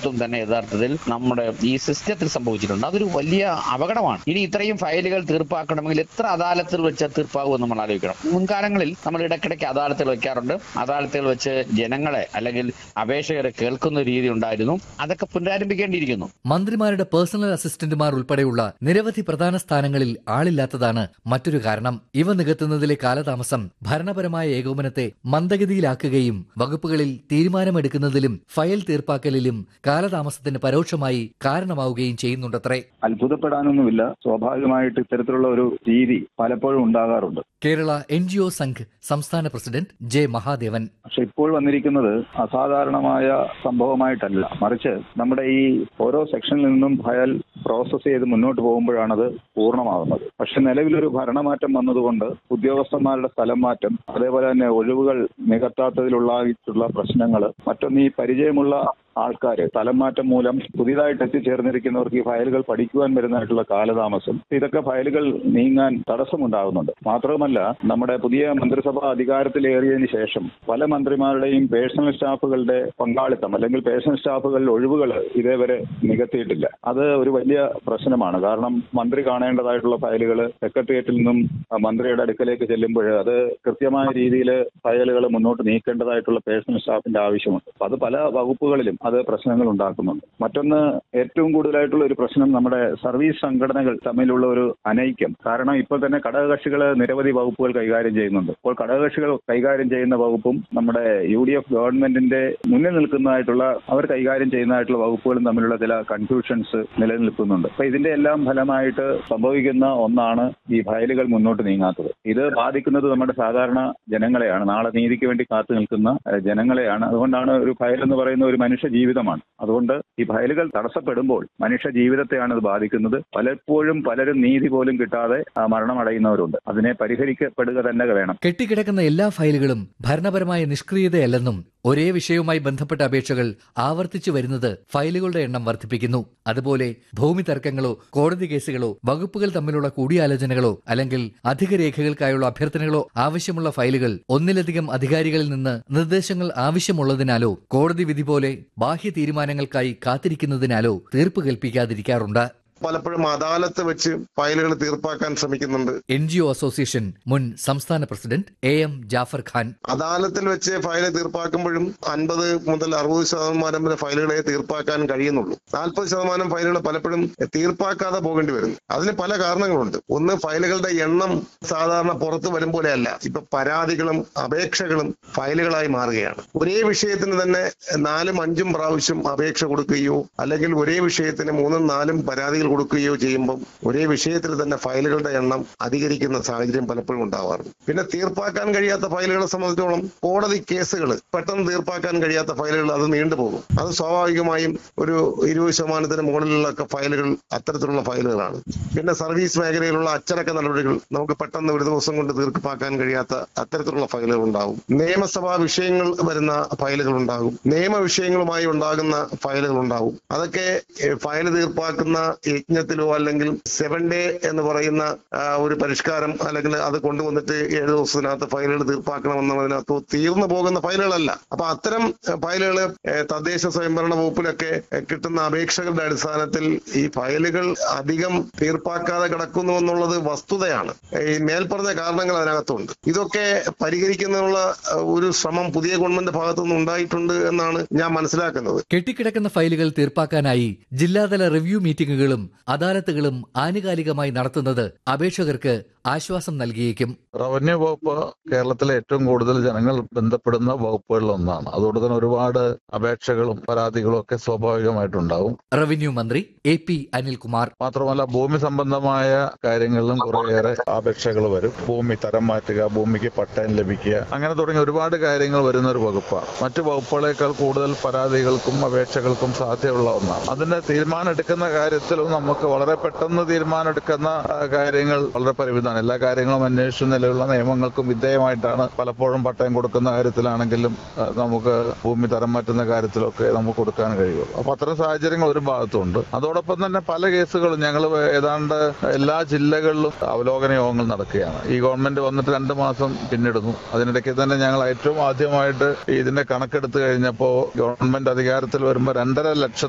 അരാജകത്വം തന്നെ യഥാർത്ഥത്തിൽ നമ്മുടെ ഈ സിസ്റ്റത്തിൽ സംഭവിച്ചിട്ടുണ്ട് അതൊരു വലിയ അപകടമാണ് ഇനി ഇത്രയും ഫയലുകൾ തീർപ്പാക്കണമെങ്കിൽ എത്ര അദാലത്തിൽ വെച്ച് തീർപ്പാകുമെന്ന് നമ്മൾ ആലോചിക്കണം മുൻകാലങ്ങളിൽ നമ്മൾ ഇടയ്ക്കിടയ്ക്ക് അദാലത്തുകൾ വെക്കാറുണ്ട് അദാലത്തുകൾ വെച്ച് ജനങ്ങളെ അല്ലെങ്കിൽ അപേക്ഷകരെ കേൾക്കുന്ന രീതി ഉണ്ടായിരുന്നു അതൊക്കെ പുനരാരംഭിക്കേണ്ടിയിരിക്കുന്നു മന്ത്രിമാരുടെ പേഴ്സണൽ അസിസ്റ്റന്റുമാർ ഉൾപ്പെടെയുള്ള നിരവധി പ്രധാന സ്ഥാനങ്ങളിൽ ആളില്ലാത്തതാണ് മറ്റൊരു കാരണം ഇവ നികത്തുന്നതിലെ കാലതാമസം ഭരണപരമായ ഏകോപനത്തെ മന്ദഗതിയിലാക്കുകയും വകുപ്പുകളിൽ തീരുമാനമെടുക്കുന്നതിലും ഫയൽ തീർപ്പാക്കലിലും കാലതാമസത്തിന് പരോക്ഷമായി കാരണമാവുകയും ചെയ്യുന്നുണ്ടത്രേ അത്ഭുതപ്പെടാനൊന്നുമില്ല സ്വാഭാവികമായിട്ട് ഇത്തരത്തിലുള്ള ഒരു രീതി പലപ്പോഴും ഉണ്ടാകാറുണ്ട് Kerala N G O Sangh സംസ്ഥാന പ്രസിഡന്റ് ജെ മഹാദേവൻ പക്ഷെ ഇപ്പോൾ വന്നിരിക്കുന്നത് അസാധാരണമായ സംഭവമായിട്ടല്ല മറിച്ച് നമ്മുടെ ഈ ഓരോ സെക്ഷനിൽ നിന്നും ഫയൽ പ്രോസസ്സ് ചെയ്ത് മുന്നോട്ട് പോകുമ്പോഴാണത് പൂർണ്ണമാകുന്നത് പക്ഷെ നിലവിലൊരു ഭരണമാറ്റം വന്നതുകൊണ്ട് ഉദ്യോഗസ്ഥന്മാരുടെ സ്ഥലം മാറ്റം അതേപോലെ തന്നെ ഒഴിവുകൾ നികത്താത്തതിലുള്ളായിട്ടുള്ള പ്രശ്നങ്ങൾ മറ്റൊന്ന് ഈ പരിചയമുള്ള ആൾക്കാർ സ്ഥലം മാറ്റം മൂലം പുതിയതായിട്ട് എത്തിച്ചേർന്നിരിക്കുന്നവർക്ക് ഈ ഫയലുകൾ പഠിക്കുവാൻ വരുന്നതായിട്ടുള്ള കാലതാമസം ഇതൊക്കെ ഫയലുകൾ നീങ്ങാൻ തടസ്സമുണ്ടാകുന്നുണ്ട് മാത്രവുമല്ല നമ്മുടെ പുതിയ മന്ത്രിസഭ അധികാരത്തിലേറിയതിനു ശേഷം പല മന്ത്രിമാരുടെയും പേഴ്സണൽ സ്റ്റാഫുകളുടെ പങ്കാളിത്തം അല്ലെങ്കിൽ പേഴ്സണൽ സ്റ്റാഫുകളിൽ ഒഴിവുകൾ ഇതേവരെ നികത്തിയിട്ടില്ല അത് ഒരു വലിയ പ്രശ്നമാണ് കാരണം മന്ത്രി കാണേണ്ടതായിട്ടുള്ള ഫയലുകൾ സെക്രട്ടേറിയറ്റിൽ നിന്നും മന്ത്രിയുടെ അടുക്കലേക്ക് ചെല്ലുമ്പോൾ അത് കൃത്യമായ രീതിയിൽ ഫയലുകൾ മുന്നോട്ട് നീക്കേണ്ടതായിട്ടുള്ള പേഴ്സണൽ സ്റ്റാഫിന്റെ ആവശ്യമുണ്ട് അപ്പൊ അത് പല വകുപ്പുകളിലും അത് പ്രശ്നങ്ങൾ ഉണ്ടാക്കുന്നുണ്ട് മറ്റൊന്ന് ഏറ്റവും കൂടുതലായിട്ടുള്ള ഒരു പ്രശ്നം നമ്മുടെ സർവീസ് സംഘടനകൾ തമ്മിലുള്ള ഒരു അനൈക്യം കാരണം ഇപ്പോൾ തന്നെ ഘടകകക്ഷികൾ നിരവധി വകുപ്പുകൾ കൈകാര്യം ചെയ്യുന്നുണ്ട് അപ്പോൾ ഘടകകക്ഷികൾ കൈകാര്യം ചെയ്യുന്ന വകുപ്പും നമ്മുടെ യു ഡി എഫ് ഗവൺമെന്റിന്റെ മുന്നിൽ നിൽക്കുന്നതായിട്ടുള്ള അവർ കൈകാര്യം ചെയ്യുന്നതായിട്ടുള്ള വകുപ്പുകളും തമ്മിലുള്ള ചില കൺഫ്യൂഷൻസ് നിലനിൽക്കുന്നുണ്ട് അപ്പൊ ഇതിന്റെ എല്ലാം ഫലമായിട്ട് സംഭവിക്കുന്ന ഒന്നാണ് ഈ ഫയലുകൾ മുന്നോട്ട് നീങ്ങാത്തത് ഇത് ബാധിക്കുന്നത് നമ്മുടെ സാധാരണ ജനങ്ങളെയാണ് നാളെ നീതിക്ക് വേണ്ടി കാത്തു നിൽക്കുന്ന ഏഹ്, ജനങ്ങളെയാണ് അതുകൊണ്ടാണ് ഒരു ഫയൽ എന്ന് പറയുന്ന ഒരു മനുഷ്യ ജീവിതമാണ് അതുകൊണ്ട് ഈ ഫയലുകൾ തടസ്സപ്പെടുമ്പോൾ മനുഷ്യ ജീവിതത്തെയാണ് ഇത് ബാധിക്കുന്നത് പലപ്പോഴും പലരും നീതി പോലും കിട്ടാതെ ആ, മരണമടയുന്നവരുണ്ട് അതിനെ പരിഹരിക്കപ്പെടുക തന്നെ വേണം കെട്ടിക്കിടക്കുന്ന എല്ലാ ഫയലുകളും ഭരണപരമായ നിഷ്ക്രിയതയല്ലെന്നും ഒരേ വിഷയവുമായി ബന്ധപ്പെട്ട അപേക്ഷകൾ ആവർത്തിച്ചു വരുന്നത് ഫയലുകളുടെ എണ്ണം വർദ്ധിപ്പിക്കുന്നു അതുപോലെ ഭൂമി തർക്കങ്ങളോ കോടതി കേസുകളോ വകുപ്പുകൾ തമ്മിലുള്ള കൂടിയാലോചനകളോ അല്ലെങ്കിൽ അധിക രേഖകൾക്കായുള്ള അഭ്യർത്ഥനകളോ ആവശ്യമുള്ള ഫയലുകൾ ഒന്നിലധികം അധികാരികളിൽ നിന്ന് നിർദ്ദേശങ്ങൾ ആവശ്യമുള്ളതിനാലോ കോടതി വിധി പോലെ ബാഹ്യ തീരുമാനങ്ങൾക്കായി കാത്തിരിക്കുന്നതിനാലോ തീർപ്പ് കൽപ്പിക്കാതിരിക്കാറുണ്ട് പലപ്പോഴും അദാലത്ത് വെച്ച് ഫയലുകൾ തീർപ്പാക്കാൻ ശ്രമിക്കുന്നുണ്ട് എൻ ജി ഒ അസോസിയേഷൻ മുൻ സംസ്ഥാന president A M Jafar Khan അദാലത്തിൽ വെച്ച് ഫയൽ തീർപ്പാക്കുമ്പോഴും അൻപത് മുതൽ അറുപത് ശതമാനം വരെ ഫയലുകളെ തീർപ്പാക്കാൻ കഴിയുന്നുള്ളൂ നാൽപ്പത് ശതമാനം ഫയലുകൾ പലപ്പോഴും തീർപ്പാക്കാതെ പോകേണ്ടി വരുന്നു അതിന് പല കാരണങ്ങളുണ്ട് ഒന്ന് ഫയലുകളുടെ എണ്ണം സാധാരണ പുറത്തു വരും പോലെയല്ല ഇപ്പൊ പരാതികളും അപേക്ഷകളും ഫയലുകളായി മാറുകയാണ് ഒരേ വിഷയത്തിന് തന്നെ നാലും അഞ്ചും പ്രാവശ്യം അപേക്ഷ കൊടുക്കുകയോ അല്ലെങ്കിൽ ഒരേ വിഷയത്തിന് മൂന്നും നാലും പരാതികൾ കൊടുക്കുകയോ ചെയ്യുമ്പോൾ ഒരേ വിഷയത്തിൽ തന്നെ ഫയലുകളുടെ എണ്ണം അധികരിക്കുന്ന സാഹചര്യം പലപ്പോഴും ഉണ്ടാവാറുണ്ട് പിന്നെ തീർപ്പാക്കാൻ കഴിയാത്ത ഫയലുകളെ സംബന്ധിച്ചോളം കോടതി കേസുകൾ പെട്ടെന്ന് തീർപ്പാക്കാൻ കഴിയാത്ത ഫയലുകൾ അത് നീണ്ടുപോകും അത് സ്വാഭാവികമായും ഒരു ഇരുപത് ശതമാനത്തിന് മുകളിലുള്ള ഒക്കെ ഫയലുകൾ അത്തരത്തിലുള്ള ഫയലുകളാണ് പിന്നെ സർവീസ് മേഖലയിലുള്ള അച്ചടക്ക നടപടികൾ നമുക്ക് പെട്ടെന്ന് ഒരു ദിവസം കൊണ്ട് തീർപ്പാക്കാൻ കഴിയാത്ത അത്തരത്തിലുള്ള ഫയലുകൾ ഉണ്ടാവും നിയമസഭാ വിഷയങ്ങൾ വരുന്ന ഫയലുകൾ ഉണ്ടാകും നിയമ വിഷയങ്ങളുമായി ഉണ്ടാകുന്ന ഫയലുകൾ ഉണ്ടാവും അതൊക്കെ ഏഹ്, ഫയൽ തീർപ്പാക്കുന്ന യജ്ഞത്തിലോ അല്ലെങ്കിൽ സെവൻ ഡേ എന്ന് പറയുന്ന ആ, ഒരു പരിഷ്കാരം അല്ലെങ്കിൽ അത് കൊണ്ടുവന്നിട്ട് ഏഴ് ദിവസത്തിനകത്ത് ഫയലുകൾ തീർപ്പാക്കണമെന്നതിനകത്ത് തീർന്നു പോകുന്ന ഫയലുകളല്ല അപ്പൊ അത്തരം ഫയലുകൾ തദ്ദേശ സ്വയംഭരണ വകുപ്പിലൊക്കെ ഏഹ്, കിട്ടുന്ന അപേക്ഷകളുടെ അടിസ്ഥാനത്തിൽ ഈ ഫയലുകൾ അധികം തീർപ്പാക്കാതെ കിടക്കുന്നു എന്നുള്ളത് വസ്തുതയാണ് ഈ മേൽപ്പറഞ്ഞ കാരണങ്ങൾ അതിനകത്തുണ്ട് ഇതൊക്കെ പരിഹരിക്കുന്നതിനുള്ള ഏഹ്, ഒരു ശ്രമം പുതിയ ഗവൺമെന്റ് ഭാഗത്തുനിന്ന് ഉണ്ടായിട്ടുണ്ട് എന്നാണ് ഞാൻ മനസ്സിലാക്കുന്നത് കെട്ടിക്കിടക്കുന്ന ഫയലുകൾ തീർപ്പാക്കാനായി ജില്ലാതല റിവ്യൂ മീറ്റിംഗുകളും അദാലത്തുകളും ആനുകാലികമായി നടത്തുന്നത് അപേക്ഷകർക്ക് ആശ്വാസം നൽകിയേക്കും റവന്യൂ വകുപ്പ് കേരളത്തിലെ ഏറ്റവും കൂടുതൽ ജനങ്ങൾ ബന്ധപ്പെടുന്ന വകുപ്പുകളിൽ ഒന്നാണ് അതുകൊണ്ട് തന്നെ ഒരുപാട് അപേക്ഷകളും പരാതികളും ഒക്കെ സ്വാഭാവികമായിട്ടുണ്ടാവും റവന്യൂ മന്ത്രി എ പി അനിൽകുമാർ മാത്രമല്ല ഭൂമി സംബന്ധമായ കാര്യങ്ങളിലും കുറേയേറെ അപേക്ഷകൾ വരും ഭൂമി തരം മാറ്റുക ഭൂമിക്ക് പട്ടയം ലഭിക്കുക അങ്ങനെ തുടങ്ങിയ ഒരുപാട് കാര്യങ്ങൾ വരുന്ന ഒരു വകുപ്പാണ് മറ്റു വകുപ്പുകളേക്കാൾ കൂടുതൽ പരാതികൾക്കും അപേക്ഷകൾക്കും സാധ്യതയുള്ള ഒന്നാണ് അതിന്റെ തീരുമാനം എടുക്കുന്ന കാര്യത്തിലും നമുക്ക് വളരെ പെട്ടെന്ന് തീരുമാനം എടുക്കുന്ന ആ, കാര്യങ്ങൾ വളരെ പരിമിതമാണ് എല്ലാ കാര്യങ്ങളും അന്വേഷിച്ച് നിലവിലുള്ള നിയമങ്ങൾക്കും വിധേയമായിട്ടാണ് പലപ്പോഴും പട്ടയം കൊടുക്കുന്ന കാര്യത്തിലാണെങ്കിലും ആ, നമുക്ക് ഭൂമി തരം മാറ്റുന്ന കാര്യത്തിലൊക്കെ നമുക്ക് കൊടുക്കാൻ കഴിയുള്ളൂ അപ്പൊ അത്തരം സാഹചര്യങ്ങൾ ഒരു ഭാഗത്തുണ്ട് അതോടൊപ്പം തന്നെ പല കേസുകളും ഞങ്ങൾ ഏതാണ്ട് എല്ലാ ജില്ലകളിലും അവലോകന യോഗങ്ങൾ നടക്കുകയാണ് ഈ ഗവൺമെന്റ് വന്നിട്ട് രണ്ട് മാസം പിന്നിടുന്നു അതിനിടയ്ക്ക് തന്നെ ഞങ്ങൾ ഏറ്റവും ആദ്യമായിട്ട് ഇതിന്റെ കണക്കെടുത്ത് കഴിഞ്ഞപ്പോൾ ഗവൺമെന്റ് അധികാരത്തിൽ വരുമ്പോൾ രണ്ടര ലക്ഷത്തി